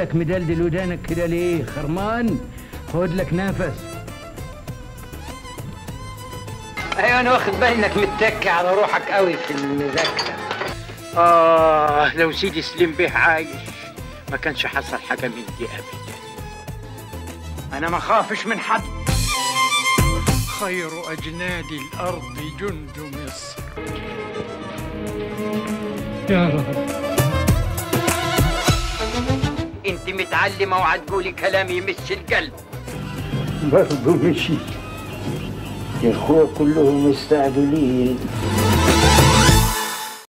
مالك مدلدل ودانك كده ليه خرمان خد لك نفس ايوه انا واخد بالي انك متكي على روحك قوي في المذاكره آه لو سيدي سليم بيه عايش ما كانش حصل حاجة من دي أبدا أنا ما خافش من حد خير أجناد الأرض جند مصر يا رب أنت متعلمة وهتقولي كلام يمس القلب برضه مشي الاخوة كلهم مستعجلين